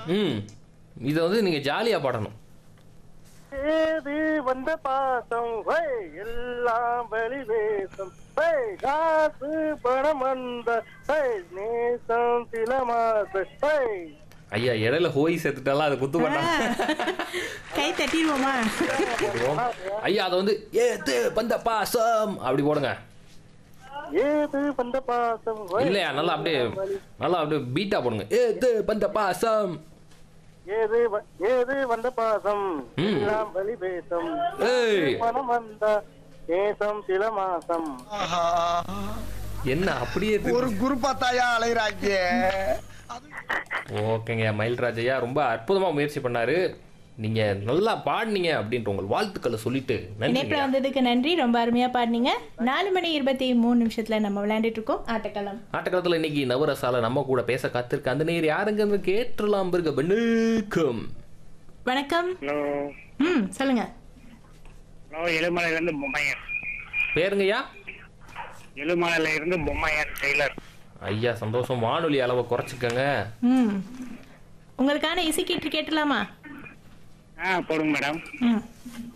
ம் இதை வந்து நீங்கள் ஜாலியாக பாடணும் ஏது வந்த பாசம் வை எல்லாம் வெளி வேஷம் வை காசு பணம் வந்த வை நேசம் சில மாசம் வை ஐயா இடையில ஹோய் சேர்த்துட்டாலாம் அதை குத்து பண்ணா கை தட்டிடுவோமா ஐயா அதை வந்து ஏத்து பந்த பாசம் அப்படி போடுங்க ஏது வந்த பாசம் வை இல்லையா நல்லா அப்படியே நல்லா அப்படியே பீட்டா போடுங்க ஏத்து பந்த பாசம் ஏது வ- ஏது வந்த பாசம் ம். எல்லாம் வெளி வேஷம் ஏய் பணம் வந்த நேசம் சில மாசம் என்ன அப்படியே இருக்கு? ஒரு குருப்பா தாயா அலைகிறாங்க ஓகேங்க மயில்ராஜ் ஐயா ரொம்ப அற்புதமா முயற்சி பண்ணாரு நீங்க நல்லா பாடினீங்க அப்படின்ற உங்கள் வாழ்த்துக்களை சொல்லிட்டு இணைப்புல நன்றி வந்ததுக்கு நன்றி ரொம்ப அருமையா பாடினீங்க நாலு மணி இருபத்தி மூணு நிமிஷத்துல நம்ம விளையாண்டுட்டு இருக்கோம் ஆட்டக்களம் ஆட்டக்காலத்தில் இன்னைக்கு நவரசால நம்ம கூட பேச காத்திருக்க அந்த நேர் யாருங்கன்னு கேட்டுலாம் இருக்க பெண்ணுக்கும் வணக்கம் ஹலோ ம் சொல்லுங்க ஹலோ எழுமலையில இருந்து பொம்மையன் பேருங்கய்யா எழுமலையில இருந்து பொம்மையன் டெய்லர் ஐயா சந்தோஷம் வானொலி அளவை குறைச்சிக்கங்க ம் உங்களுக்கான இசை கீற்று கேட்டலாமா ஆ போடுங்க மேடம் ம்